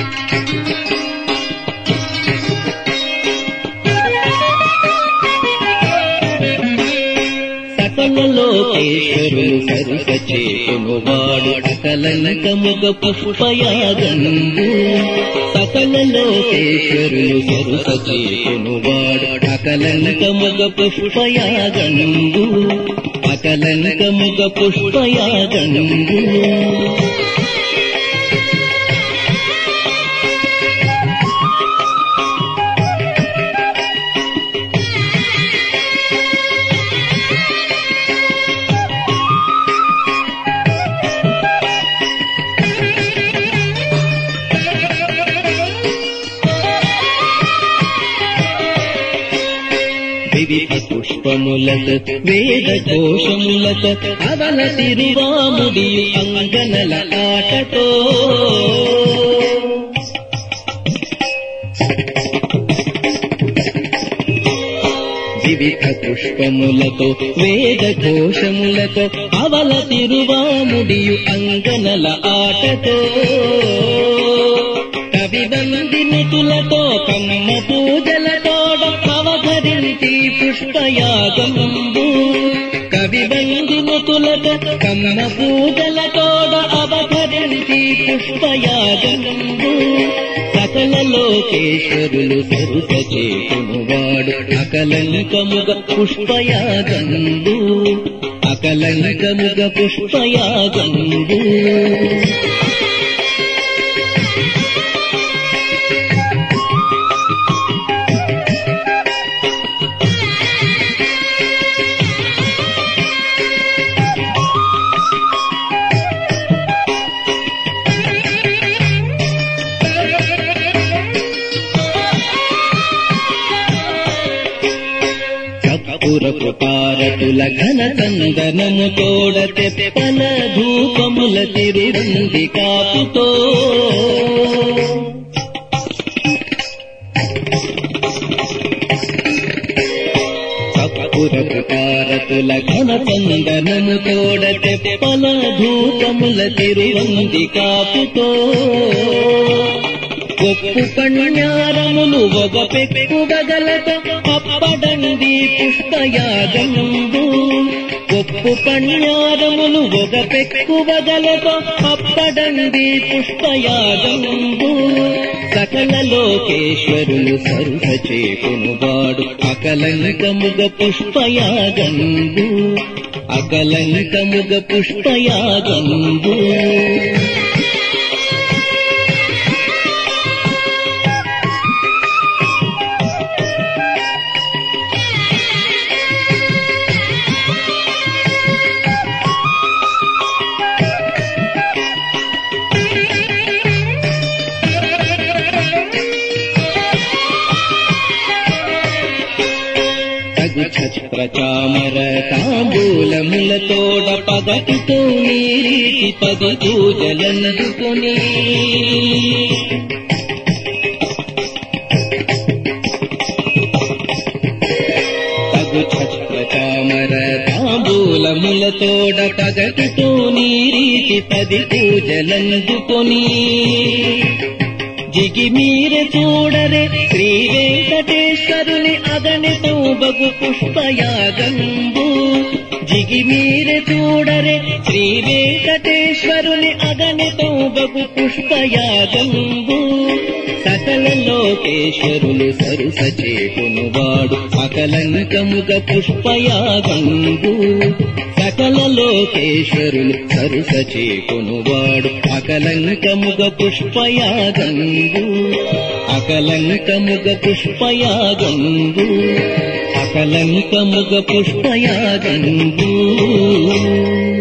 సకలలోకేశ్వరులు సరుస చేతును వాడు అకలంకముగ పుష్పయాగంబు సకలలోకేశ్వరులు సరుస చేతును వాడు అకలంకముగ పుష్పయాగంబు అకలంకముగ పుష్పయాగంబు వివిధ పుష్పములత వేద కోశములత అవల తిరువాముడి అంగనల ఆటతో వివిధ పుష్పములతో వేద కోశములతో అవల తిరువాముడియు అంగనల ఆటతో కవి బందినితులతో కమ్మ పూజలతోడ అవధరించి పుష్పయాగంబు కవి బందినితులతో కమ్మ పూజలతోడ అవధరించి పుష్పయాగంబు సకల లోకేశ్వరులు సరుస చేతును వాడు అకలంకముగ పుష్పయాగంబు అకలంకముగ పుష్పయాగంబు కప్పురపు తారతుల ఘన చందనము తోడ తెప్పల ధూపముల తిరువంది కాపుతో కప్పురపు తారతుల ఘన చందనము తోడ తెప్పల ధూపముల తిరువంది కాపుతో గొప్పు కణ్యారములు ఒక పెక్కు బగలతో అప్పడంది పుష్పయాగంబు గొప్పు కణ్యారములు ఒక పెక్కు బగలతో అప్పడంది పుష్పయాగంబు సకల లోకేశ్వరులు సరుస చేకును వాడు అకలంకముగ పుష్పయాగంబు అకలంకముగ పుష్పయాగంబు తగు ఛత్రచామర తాంబూలములతోడ పగటితో నీరీతి పది పూజలందుకొని తగు ఛత్రచామర తాంబూలములతోడ పగటితో నీరీతి పది పూజలందుకొని జిగిమీర చూడరే శ్రీ వెంకటేశ్వరుని అగణితో బగు పుష్పయాగంబు జిగిమీర చూడరే శ్రీ వెంకటేశ్వరుని అగణితో బగు పుష్పయాగంబు సకల లోకేశ్వరులు సరుస చేకును వాడు అకలంకముగ పుష్పయాగంబు సకల లోకేశ్వరులు సరుస చేకును వాడు అకలంకముగ పుష్పయాగంబు అకలంకముగ పుష్పయాగంబు అకలంకముగ పుష్పయాగంబు